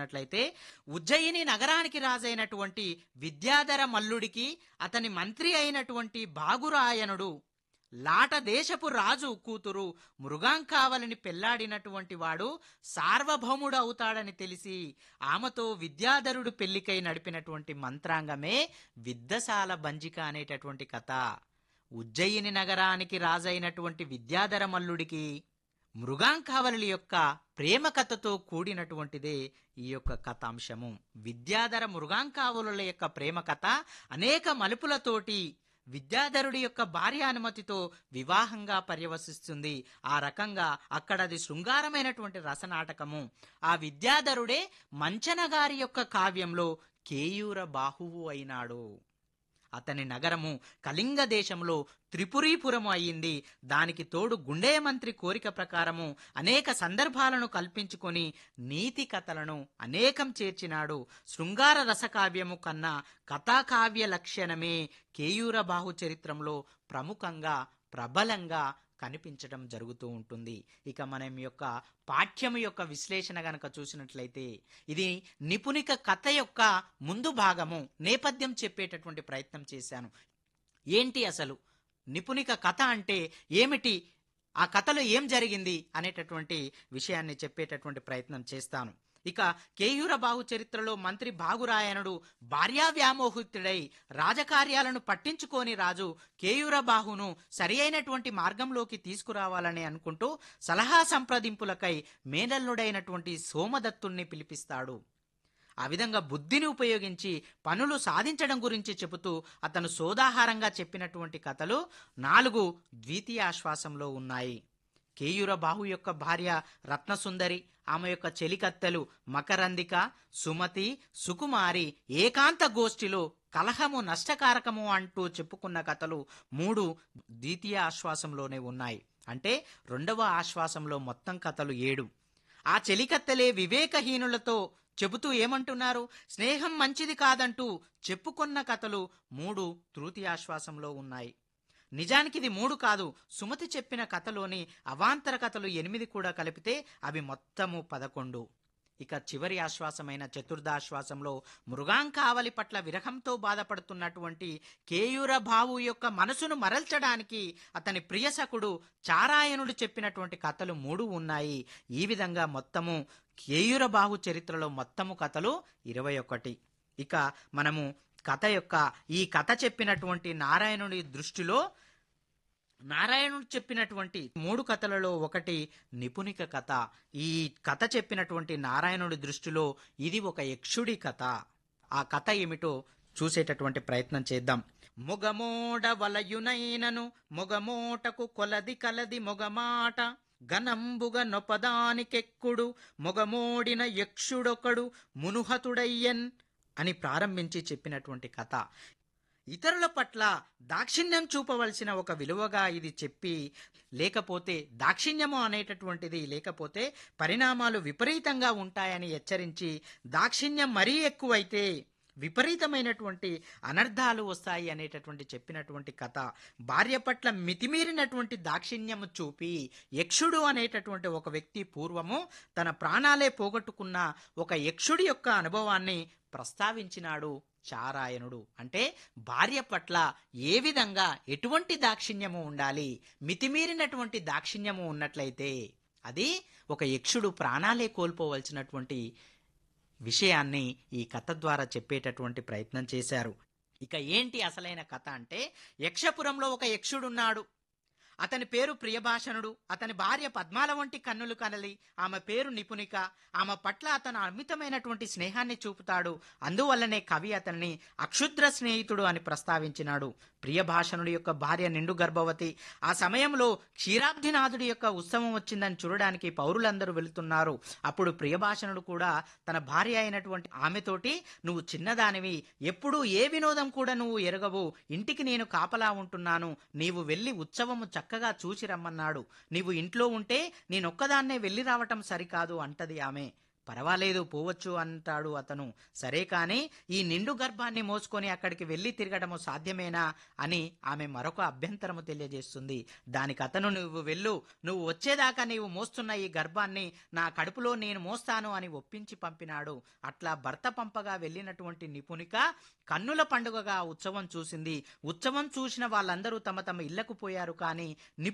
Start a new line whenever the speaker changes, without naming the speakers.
చూసుకున్నట్లయితే ఉజ్జయిని నగరానికి రాజైనటువంటి విద్యాధర మల్లుడికి అతని మంత్రి అయినటువంటి బాగురాయనుడు లాట దేశపు రాజు కూతురు మృగాంకావలిని పెళ్లాడినటువంటి వాడు సార్వభౌముడు అవుతాడని తెలిసి ఆమెతో విద్యాధరుడు పెళ్లికై నడిపినటువంటి మంత్రాంగమే విద్దశాల బంజిక అనేటటువంటి కథ ఉజ్జయిని నగరానికి రాజైనటువంటి విద్యాధర మల్లుడికి మృగాంకావలి యొక్క ప్రేమ కథతో కూడినటువంటిదే ఈ యొక్క కథాంశము విద్యాధర మృగాంకావలుల యొక్క ప్రేమ కథ అనేక మలుపులతోటి విద్యాధరుడి యొక్క భార్య అనుమతితో వివాహంగా పర్యవసిస్తుంది ఆ రకంగా అక్కడ అది శృంగారమైనటువంటి రసనాటకము ఆ విద్యాధరుడే మంచనగారి యొక్క కావ్యంలో కేయూర బాహువు అయినాడు అతని నగరము కళింగ దేశంలో త్రిపురీపురము అయ్యింది దానికి తోడు గుండెయ మంత్రి కోరిక ప్రకారము అనేక సందర్భాలను కల్పించుకొని నీతి కథలను అనేకం చేర్చినాడు శృంగార రసకావ్యము కన్నా కథాకావ్య లక్షణమే కేయూర బాహు చరిత్రంలో ప్రముఖంగా ప్రబలంగా కనిపించడం జరుగుతూ ఉంటుంది ఇక మనం యొక్క పాఠ్యం యొక్క విశ్లేషణ గనక చూసినట్లయితే ఇది నిపుణిక కథ యొక్క ముందు భాగము నేపథ్యం చెప్పేటటువంటి ప్రయత్నం చేశాను ఏంటి అసలు నిపుణిక కథ అంటే ఏమిటి ఆ కథలో ఏం జరిగింది అనేటటువంటి విషయాన్ని చెప్పేటటువంటి ప్రయత్నం చేస్తాను ఇక కేయూర బాహు చరిత్రలో మంత్రి బాగురాయనుడు భార్యా వ్యామోహితుడై రాజకార్యాలను పట్టించుకోని రాజు కేయూర బాహును సరి అయినటువంటి మార్గంలోకి తీసుకురావాలని అనుకుంటూ సలహా సంప్రదింపులకై మేనల్లుడైనటువంటి సోమదత్తుణ్ణి పిలిపిస్తాడు ఆ విధంగా బుద్ధిని ఉపయోగించి పనులు సాధించడం గురించి చెబుతూ అతను సోదాహారంగా చెప్పినటువంటి కథలు నాలుగు ద్వితీయాశ్వాసంలో ఉన్నాయి కేయూర బాహు యొక్క భార్య రత్నసుందరి ఆమె యొక్క చెలికత్తెలు మకరందిక సుమతి సుకుమారి ఏకాంత గోష్ఠిలో కలహము నష్టకారకము అంటూ చెప్పుకున్న కథలు మూడు ద్వితీయ ఆశ్వాసంలోనే ఉన్నాయి అంటే రెండవ ఆశ్వాసంలో మొత్తం కథలు ఏడు ఆ చెలికత్తెలే వివేకహీనులతో చెబుతూ ఏమంటున్నారు స్నేహం మంచిది కాదంటూ చెప్పుకున్న కథలు మూడు తృతీయాశ్వాసంలో ఉన్నాయి నిజానికి ఇది మూడు కాదు సుమతి చెప్పిన కథలోని అవాంతర కథలు ఎనిమిది కూడా కలిపితే అవి మొత్తము పదకొండు ఇక చివరి ఆశ్వాసమైన చతుర్థాశ్వాసంలో మృగాంకావలి పట్ల విరహంతో బాధపడుతున్నటువంటి కేయూర భావు యొక్క మనసును మరల్చడానికి అతని ప్రియసకుడు చారాయణుడు చెప్పినటువంటి కథలు మూడు ఉన్నాయి ఈ విధంగా మొత్తము కేయూర బాహు చరిత్రలో మొత్తము కథలు ఇరవై ఒకటి ఇక మనము కథ యొక్క ఈ కథ చెప్పినటువంటి నారాయణుడి దృష్టిలో నారాయణుడు చెప్పినటువంటి మూడు కథలలో ఒకటి నిపుణిక కథ ఈ కథ చెప్పినటువంటి నారాయణుడి దృష్టిలో ఇది ఒక యక్షుడి కథ ఆ కథ ఏమిటో చూసేటటువంటి ప్రయత్నం చేద్దాం మొగమోడ వలయునైనను మొగమోటకు కొలది కలది మొగమాట గనంబుగ నొపదానికెక్కుడు మొగమోడిన యక్షుడొకడు మునుహతుడయ్యన్ అని ప్రారంభించి చెప్పినటువంటి కథ ఇతరుల పట్ల దాక్షిణ్యం చూపవలసిన ఒక విలువగా ఇది చెప్పి లేకపోతే దాక్షిణ్యము అనేటటువంటిది లేకపోతే పరిణామాలు విపరీతంగా ఉంటాయని హెచ్చరించి దాక్షిణ్యం మరీ ఎక్కువైతే విపరీతమైనటువంటి అనర్థాలు వస్తాయి అనేటటువంటి చెప్పినటువంటి కథ భార్య పట్ల మితిమీరినటువంటి దాక్షిణ్యము చూపి యక్షుడు అనేటటువంటి ఒక వ్యక్తి పూర్వము తన ప్రాణాలే పోగొట్టుకున్న ఒక యక్షుడి యొక్క అనుభవాన్ని ప్రస్తావించినాడు చారాయణుడు అంటే భార్య పట్ల ఏ విధంగా ఎటువంటి దాక్షిణ్యము ఉండాలి మితిమీరినటువంటి దాక్షిణ్యము ఉన్నట్లయితే అది ఒక యక్షుడు ప్రాణాలే కోల్పోవలసినటువంటి విషయాన్ని ఈ కథ ద్వారా చెప్పేటటువంటి ప్రయత్నం చేశారు ఇక ఏంటి అసలైన కథ అంటే యక్షపురంలో ఒక యక్షుడున్నాడు అతని పేరు ప్రియభాషణుడు అతని భార్య పద్మాల వంటి కన్నులు కనలి ఆమె పేరు నిపుణిక ఆమె పట్ల అతను అమితమైనటువంటి స్నేహాన్ని చూపుతాడు అందువల్లనే కవి అతన్ని అక్షుద్ర స్నేహితుడు అని ప్రస్తావించినాడు ప్రియభాషణుడి యొక్క భార్య నిండు గర్భవతి ఆ సమయంలో క్షీరాబ్ధినాథుడి యొక్క ఉత్సవం వచ్చిందని చూడడానికి పౌరులందరూ వెళుతున్నారు అప్పుడు ప్రియభాషణుడు కూడా తన భార్య అయినటువంటి ఆమెతోటి నువ్వు చిన్నదానివి ఎప్పుడూ ఏ వినోదం కూడా నువ్వు ఎరగవు ఇంటికి నేను కాపలా ఉంటున్నాను నీవు వెళ్ళి ఉత్సవము చక్కగా చూసి రమ్మన్నాడు నీవు ఇంట్లో ఉంటే నేనొక్కదాన్నే వెళ్ళి రావటం సరికాదు అంటది ఆమె పర్వాలేదు పోవచ్చు అంటాడు అతను సరే కానీ ఈ నిండు గర్భాన్ని మోసుకొని అక్కడికి వెళ్ళి తిరగడము సాధ్యమేనా అని ఆమె మరొక అభ్యంతరము తెలియజేస్తుంది దానికి అతను నువ్వు వెళ్ళు నువ్వు వచ్చేదాకా నీవు మోస్తున్న ఈ గర్భాన్ని నా కడుపులో నేను మోస్తాను అని ఒప్పించి పంపినాడు అట్లా భర్త పంపగా వెళ్ళినటువంటి నిపుణిక కన్నుల పండుగగా ఆ ఉత్సవం చూసింది ఉత్సవం చూసిన వాళ్ళందరూ తమ తమ ఇళ్లకు పోయారు కానీ నిపు